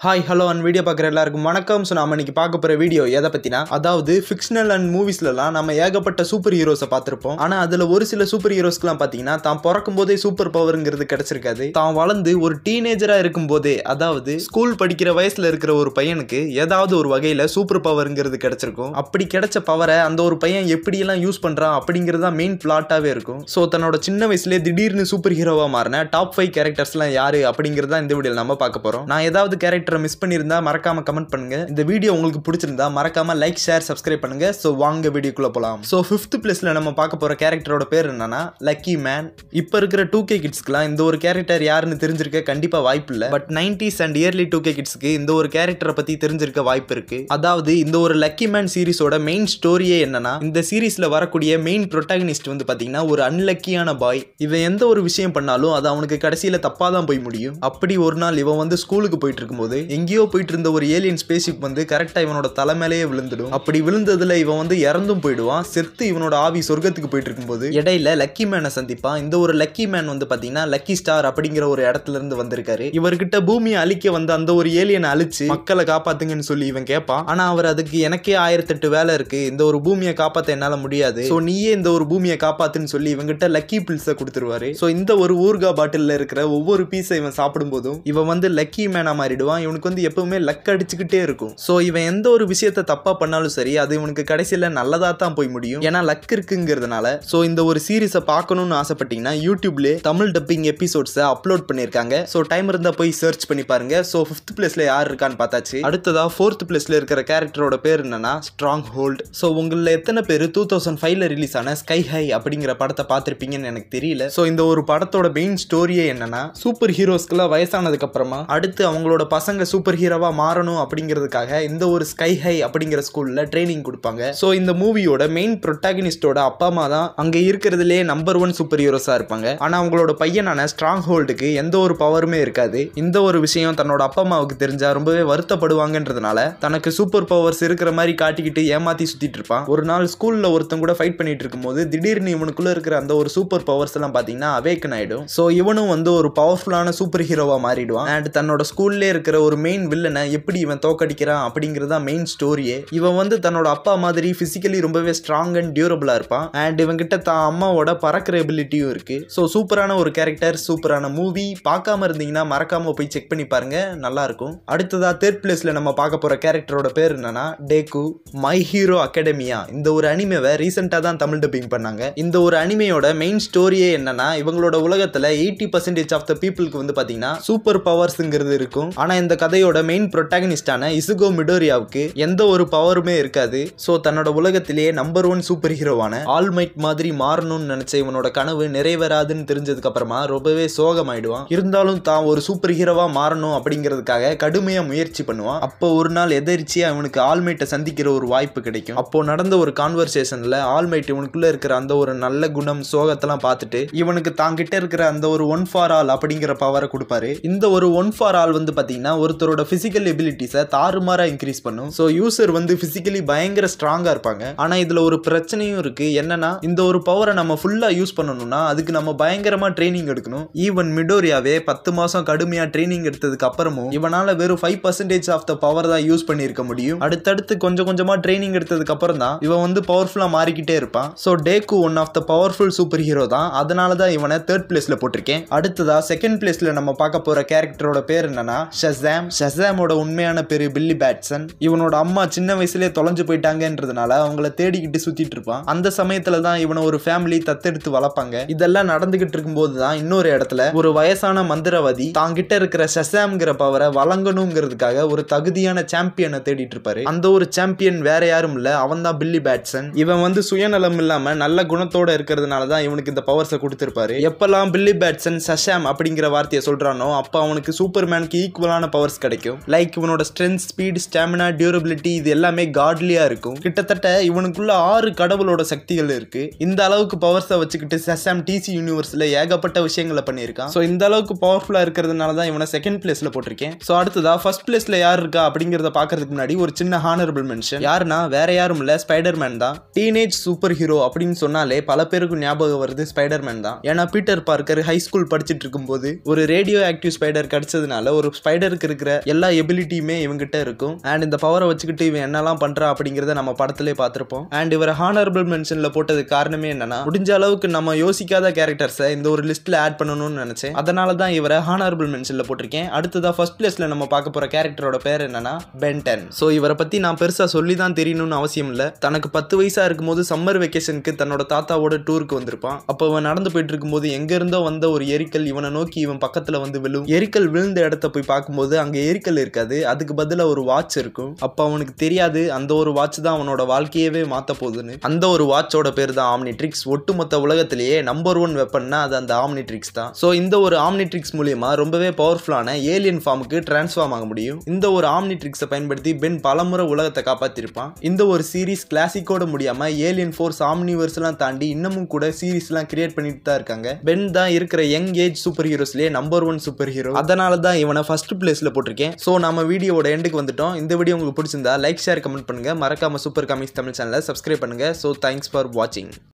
hi hello and video பார்க்குற எல்லாருக்கும் வணக்கம் ஸோ நம்ம இன்னைக்கு பார்க்க போகிற வீடியோ எதை பற்றினா அதாவது ஃபிக்ஷனல் அண்ட் மூவிஸ்லலாம் நம்ம ஏகப்பட்ட சூப்பர் ஹீரோஸை பார்த்துருப்போம் ஆனால் அதில் ஒரு சில சூப்பர் ஹீரோஸ்க்குலாம் பார்த்தீங்கன்னா தான் பிறக்கும் போதே சூப்பர் பவருங்கிறது கிடைச்சிருக்காது தான் வளர்ந்து ஒரு டீனேஜராக இருக்கும் போதே அதாவது ஸ்கூல் படிக்கிற வயசில் இருக்கிற ஒரு பையனுக்கு ஏதாவது ஒரு வகையில் சூப்பர் பவருங்கிறது கிடைச்சிருக்கும் அப்படி கிடைச்ச பவரை அந்த ஒரு பையன் எப்படியெல்லாம் யூஸ் பண்ணுறான் அப்படிங்கிறது தான் மெயின் பிளாட்டாகவே இருக்கும் ஸோ தன்னோட சின்ன வயசுலேயே திடீர்னு சூப்பர் ஹீரோவாக மாறின டாப் ஃபைவ் கேரக்டர்ஸ்லாம் யாரு அப்படிங்கிறது தான் இந்த வீடியோவில் நம்ம பார்க்க போகிறோம் நான் ஏதாவது கேரக்டரை மிஸ் பண்ணியிருந்தா மறக்காம கமெண்ட் பண்ணுங்க இந்த வீடியோ உங்களுக்கு பிடிச்சிருந்தா மறக்காம லைக் ஷேர் சப்ஸ்கிரைப் பண்ணுங்க ஸோ வாங்க வீடியோக்குள்ள போலாம் ஸோ ஃபிஃப்த் பிளேஸ்ல நம்ம பார்க்க போற கேரக்டரோட பேர் என்னன்னா லக்கி மேன் இப்போ இருக்கிற டூ கே கிட்ஸ்க்குலாம் இந்த ஒரு கேரக்டர் யாருன்னு தெரிஞ்சிருக்க கண்டிப்பா வாய்ப்பு இல்லை but nineties and early two K கிட்ஸ்க்கு இந்த ஒரு கேரக்டரை பத்தி தெரிஞ்சிருக்க வாய்ப்பு இருக்கு அதாவது இந்த ஒரு லக்கி மேன் சீரிஸோட மெயின் ஸ்டோரியே என்னன்னா இந்த சீரிஸ்ல வரக்கூடிய மெயின் ப்ரொட்டாகனிஸ்ட் வந்து பாத்தீங்கன்னா ஒரு அன்லக்கியான பாய் இவன் எந்த ஒரு விஷயம் பண்ணாலும் அது அவனுக்கு கடைசியில தப்பா தான் போய் முடியும் அப்படி ஒரு நாள் இவன் வந்து ஸ்கூலுக்கு போயிட்டு இருக்கும்போது எங்கேயோ போயிட்டு இருந்த ஒரு ஏலியன் ஸ்பேஸ்ஷிப் வந்து கரெக்டா இவனோட தலை மேலேயே விழுந்துடும் அப்படி விழுந்ததுல இவன் வந்து இறந்தும் போயிடுவான் செத்து இவனோட ஆவி சொர்க்கத்துக்கு போயிட்டு இருக்கும்போது இடையில லக்கி மேனை சந்திப்பான் இந்த ஒரு லக்கி மேன் வந்து பாத்தீங்கன்னா லக்கி ஸ்டார் அப்படிங்கிற ஒரு இடத்துல இருந்து வந்திருக்காரு இவர்கிட்ட பூமியை அழிக்க வந்த அந்த ஒரு ஏலியனை அழிச்சு மக்களை காப்பாத்துங்கன்னு சொல்லி இவன் கேட்பான் ஆனா அவர் அதுக்கு எனக்கே ஆயிரத்தெட்டு வேலை இருக்கு இந்த ஒரு பூமியை காப்பாத்த என்னால முடியாது சோ நீயே இந்த ஒரு பூமியை காப்பாத்துன்னு சொல்லி இவங்கிட்ட லக்கி பில்ஸை கொடுத்துருவாரு சோ இந்த ஒரு ஊர்கா பாட்டில்ல இருக்கிற ஒவ்வொரு பீஸை இவன் சாப்பிடும் போதும் இவன் வந்து லக்கி மேனா மாறிடுவான் இவனுக்கு வந்து எப்பவுமே லக் அடிச்சுக்கிட்டே இருக்கும் சோ இவன் எந்த ஒரு விஷயத்த தப்பா பண்ணாலும் சரி அது இவனுக்கு கடைசியில நல்லதா தான் போய் முடியும் ஏன்னா லக் இருக்குங்கிறதுனால சோ இந்த ஒரு சீரிஸை பார்க்கணும்னு ஆசைப்பட்டீங்கன்னா யூடியூப்ல தமிழ் டப்பிங் எபிசோட்ஸை அப்லோட் பண்ணிருக்காங்க சோ டைம் இருந்தா போய் சர்ச் பண்ணி பாருங்க சோ ஃபிஃப்த் பிளேஸ்ல யார் இருக்கான்னு பார்த்தாச்சு அடுத்ததா ஃபோர்த் பிளேஸ்ல இருக்கிற கேரக்டரோட பேர் என்னன்னா ஸ்ட்ராங் ஹோல்ட் சோ உங்களில் எத்தனை பேர் டூ தௌசண்ட் ஃபைவ்ல ரிலீஸ் ஆன ஸ்கை ஹை அப்படிங்கிற படத்தை பார்த்துருப்பீங்கன்னு எனக்கு தெரியல ஸோ இந்த ஒரு படத்தோட மெயின் ஸ்டோரியே என்னன்னா சூப்பர் ஹீரோஸ்க்குலாம் வயசானதுக்கு அப்புறமா அடுத்து அவங்களோட பசங்க சூப்பர் ஹீரோவா மாறணும் அப்படிங்கிறதுக்காக இந்த ஒரு ஸ்கை ஹை அப்படிங்கிற ஸ்கூல்ல ட்ரைனிங் கொடுப்பாங்க ஸோ இந்த மூவியோட மெயின் ப்ரொட்டாகனிஸ்டோட அப்பா அம்மா தான் அங்க இருக்கிறதுலே நம்பர் ஒன் சூப்பர் ஹீரோஸா இருப்பாங்க ஆனா அவங்களோட பையனான ஸ்ட்ராங் ஹோல்டுக்கு எந்த ஒரு பவருமே இருக்காது இந்த ஒரு விஷயம் தன்னோட அப்பா அம்மாவுக்கு தெரிஞ்சா ரொம்பவே வருத்தப்படுவாங்கன்றதுனால தனக்கு சூப்பர் பவர்ஸ் இருக்கிற மாதிரி காட்டிக்கிட்டு ஏமாத்தி சுத்திட்டு இருப்பான் ஒரு நாள் ஸ்கூல்ல ஒருத்தன் கூட ஃபைட் பண்ணிட்டு இருக்கும்போது திடீர்னு இவனுக்குள்ள இருக்கிற அந்த ஒரு சூப்பர் பவர்ஸ் எல்லாம் பாத்தீங்கன்னா அவேக்கன் ஆயிடும் ஸோ இவனும் வந்து ஒரு பவர்ஃபுல்லான சூப்பர் ஹீரோவா மாறிடுவான் அண்ட் தன்னோட ஸ்கூல்ல இருக்கிற ஒரு மெயின் வில்லனை எப்படி இவன் தோக்கடிக்கிறான் அப்படிங்கிறது தான் மெயின் ஸ்டோரியே இவன் வந்து தன்னோட அப்பா மாதிரி பிசிக்கலி ரொம்பவே ஸ்ட்ராங் அண்ட் டியூரபிளா இருப்பான் அண்ட் இவன்கிட்ட தான் அம்மாவோட பறக்கிற எபிலிட்டியும் இருக்கு ஸோ சூப்பரான ஒரு கேரக்டர் சூப்பரான மூவி பார்க்காம இருந்தீங்கன்னா மறக்காம போய் செக் பண்ணி பாருங்க நல்லா இருக்கும் அடுத்ததா தேர்ட் பிளேஸ்ல நம்ம பார்க்க போற கேரக்டரோட பேர் என்னன்னா டேக்கு மை ஹீரோ அகாடமியா இந்த ஒரு அனிமேவை ரீசெண்டாக தான் தமிழ் டப்பிங் பண்ணாங்க இந்த ஒரு அனிமையோட மெயின் ஸ்டோரியே என்னன்னா இவங்களோட உலகத்துல எயிட்டி பர்சன்டேஜ் ஆஃப் த பீப்புளுக்கு வந்து பாத்தீங்கன்னா சூப்பர் பவர்ஸ்ங்கிறது இருக்கும் ஆனா இந்த கதையோட மெயின் ப்ரொட்டாகனிஸ்டான இசுகோ மிடோரியாவுக்கு எந்த ஒரு பவருமே இருக்காது ஸோ தன்னோட உலகத்திலேயே நம்பர் ஒன் சூப்பர் ஹீரோவான ஆல்மைட் மாதிரி மாறணும்னு நினைச்ச இவனோட கனவு நிறைவேறாதுன்னு தெரிஞ்சதுக்கு அப்புறமா ரொம்பவே சோகமாயிடுவான் இருந்தாலும் தான் ஒரு சூப்பர் ஹீரோவா மாறணும் அப்படிங்கிறதுக்காக கடுமையா முயற்சி பண்ணுவான் அப்போ ஒரு நாள் எதிர்ச்சியா இவனுக்கு ஆல்மைட்டை சந்திக்கிற ஒரு வாய்ப்பு கிடைக்கும் அப்போ நடந்த ஒரு கான்வர்சேஷன்ல ஆல்மைட் இவனுக்குள்ள இருக்கிற அந்த ஒரு நல்ல குணம் சோகத்தெல்லாம் பார்த்துட்டு இவனுக்கு தாங்கிட்ட இருக்கிற அந்த ஒரு ஒன் ஃபார் ஆல் அப்படிங்கிற பவரை கொடுப்பாரு இந்த ஒரு ஒன் ஃபார் ஆல் வந்து பாத்தீங்கன்னா ஒருத்தரோட பிசிக்கல் எபிலிட்டிஸை தாறுமாறா இன்க்ரீஸ் பண்ணும் ஸோ யூசர் வந்து பிசிக்கலி பயங்கர ஸ்ட்ராங்கா இருப்பாங்க ஆனா இதுல ஒரு பிரச்சனையும் இருக்கு என்னன்னா இந்த ஒரு பவரை நம்ம ஃபுல்லா யூஸ் பண்ணணும்னா அதுக்கு நம்ம பயங்கரமா ட்ரைனிங் எடுக்கணும் ஈவன் மிடோரியாவே பத்து மாசம் கடுமையா ட்ரைனிங் எடுத்ததுக்கு அப்புறமும் இவனால வெறும் five percentage of the power தான் யூஸ் பண்ணியிருக்க முடியும் அடுத்தடுத்து கொஞ்சம் கொஞ்சமா ட்ரைனிங் எடுத்ததுக்கு அப்புறம் தான் இவன் வந்து பவர்ஃபுல்லா மாறிக்கிட்டே இருப்பான் so take one of the powerful super hero தான் அதனால தான் இவனை தேர்ட் பிளேஸ்ல போட்டிருக்கேன் அடுத்ததா செகண்ட் பிளேஸ்ல நம்ம பார்க்க போற கேரக்டரோட பேர் என்னன்னா ஷசாம் ஷசாமோட உண்மையான பேரு பில்லி பேட்சன் இவனோட அம்மா சின்ன வயசுலயே தொலைஞ்சு போயிட்டாங்கன்றதுனால அவங்கள தேடிக்கிட்டு சுத்திட்டு இருப்பான் அந்த சமயத்துல தான் இவனை ஒரு ஃபேமிலி தத்தெடுத்து வளர்ப்பாங்க இதெல்லாம் நடந்துகிட்டு இருக்கும்போது தான் இன்னொரு இடத்துல ஒரு வயசான மந்திரவாதி தாங்கிட்ட இருக்கிற ஷசாம்ங்கிற பவரை வழங்கணுங்கிறதுக்காக ஒரு தகுதியான சாம்பியனை தேடிட்டு இருப்பாரு அந்த ஒரு சாம்பியன் வேற யாரும் இல்ல அவன் தான் பில்லி பேட்சன் இவன் வந்து சுயநலம் இல்லாம நல்ல குணத்தோட இருக்கிறதுனால தான் இவனுக்கு இந்த பவர்ஸை கொடுத்திருப்பாரு எப்பெல்லாம் பில்லி பேட்சன் சஷாம் அப்படிங்கிற வார்த்தையை சொல்றானோ அப்ப அவனுக்கு சூப்பர்மேனுக்கு ஈக்குவலான பவர்ஸ் கிடைக்கும் லைக் இவனோட ஸ்ட்ரென்த் ஸ்பீட் ஸ்டாமினா டியூரபிலிட்டி இது எல்லாமே காட்லியா இருக்கும் கிட்டத்தட்ட இவனுக்குள்ள ஆறு கடவுளோட சக்திகள் இருக்கு இந்த அளவுக்கு பவர்ஸை வச்சுக்கிட்டு சஷாம் டிசி யூனிவர்ஸ்ல ஏகப்பட்ட விஷயங்களை பண்ணியிருக்கான் ஸோ இந்த அளவுக்கு பவர்ஃபுல்லா இருக்கிறதுனால தான் இவனை செகண்ட் பிளேஸ்ல போட்டிருக்கேன் ஸோ அடுத்ததா ஃபர்ஸ்ட் பிளேஸ்ல யார் இருக்கா அப்படிங்கிறத பாக்குறதுக்கு முன்னாடி ஒரு சின்ன ஹானரபிள் மென்ஷன் யாருன்னா வேற யாரும் இல்ல ஸ்பைடர் மேன் தான் டீனேஜ் சூப்பர் ஹீரோ அப்படின்னு சொன்னாலே பல பேருக்கு ஞாபகம் வருது ஸ்பைடர் மேன் தான் ஏன்னா பீட்டர் பார்க்கர் ஹை ஸ்கூல் படிச்சுட்டு இருக்கும்போது ஒரு ரேடியோ ஆக்டிவ் ஸ்பைடர் கிடைச்சதுனால ஒரு ஸ்பைடருக்கு இருக்கிற எல்லா எபிலிட்டியுமே இவங்கிட்ட இருக்கும் அண்ட் இந்த பவரை வச்சுக்கிட்டு இவன் என்னெல்லாம் பண்றா அப்படிங்கறத நம்ம படத்திலே பார்த்திருப்போம் அண்ட் இவரை ஹானரபிள் மென்ஷன்ல போட்டது காரணமே என்னன்னா முடிஞ்ச அளவுக்கு நம்ம யோசிக்காத கேரக்டர்ஸை இந்த ஒரு லிஸ்ட்ல ஆட் பண்ணணும்னு நினைச்சேன் அதனால தான் இவரை ஹானரபிள் மென்ஷன்ல போட்டிருக்கேன் அடுத்ததா ஃபர்ஸ்ட் பிளேஸ்ல நம்ம பார்க்க போற கேரக்டரோட பேர் என்னன்னா பென்டன் ஸோ இவரை பத்தி நான் பெருசா சொல்லி தான் தெரியணும்னு அவசியம் இல்லை தனக்கு பத்து வயசா இருக்கும்போது சம்மர் வெக்கேஷனுக்கு தன்னோட தாத்தாவோட டூருக்கு வந்திருப்பான் அப்போ இவன் நடந்து போயிட்டு இருக்கும்போது எங்க இருந்தோ வந்த ஒரு எரிக்கல் இவனை நோக்கி இவன் பக்கத்துல வந்து விழும் எரிக்கல் விழுந்த இடத்த போய் பார்க்கும்போது அங்க எரிக்கல் இருக்காது அதுக்கு பதிலா ஒரு வாட்ச் இருக்கும் அப்ப அவனுக்கு தெரியாது அந்த ஒரு வாட்ச் தான் அவனோட வாழ்க்கையவே மாத்த போகுதுன்னு அந்த ஒரு வாட்சோட பேர் தான் ஆம்னிட்ரிக்ஸ் ஒட்டுமொத்த உலகத்திலேயே நம்பர் ஒன் வெப்பன்னா அது அந்த ஆம்னிட்ரிக்ஸ் தான் ஸோ இந்த ஒரு ஆம்னிட்ரிக்ஸ் மூலியமா ரொம்பவே பவர்ஃபுல்லான ஏலியன் ஃபார்முக்கு டிரான்ஸ்ஃபார்ம் ஆக முடியும் இந்த ஒரு ஆம்னிட்ரிக்ஸை பயன்படுத்தி பென் பலமுறை உலகத்தை காப்பாத்திருப்பான் இந்த ஒரு சீரிஸ் கிளாசிக்கோட முடியாம ஏலியன் ஃபோர்ஸ் ஆம்னிவர்ஸ் எல்லாம் தாண்டி இன்னமும் கூட சீரிஸ் எல்லாம் கிரியேட் பண்ணிட்டு தான் இருக்காங்க பென் தான் இருக்கிற யங் ஏஜ் சூப்பர் ஹீரோஸ்லயே நம்பர் ஒன் சூப்பர் ஹீரோ அதனால தான் இவனை ஃபர்ஸ்ட் பிளேஸ்ல போட்டிருக்கேன் ஸோ நம்ம வீடியோட எண்டுக்கு வந்துட்டோம் இந்த வீடியோ உங்களுக்கு பிடிச்சிருந்தா லைக் ஷேர் கமெண்ட் பண்ணுங்க மறக்காம சூப்பர் காமிக்ஸ் தமிழ் சேனலை சப்ஸ்கிரைப் பண்ணுங்க ஸோ தேங்க்ஸ் ஃபார் வாட்சிங்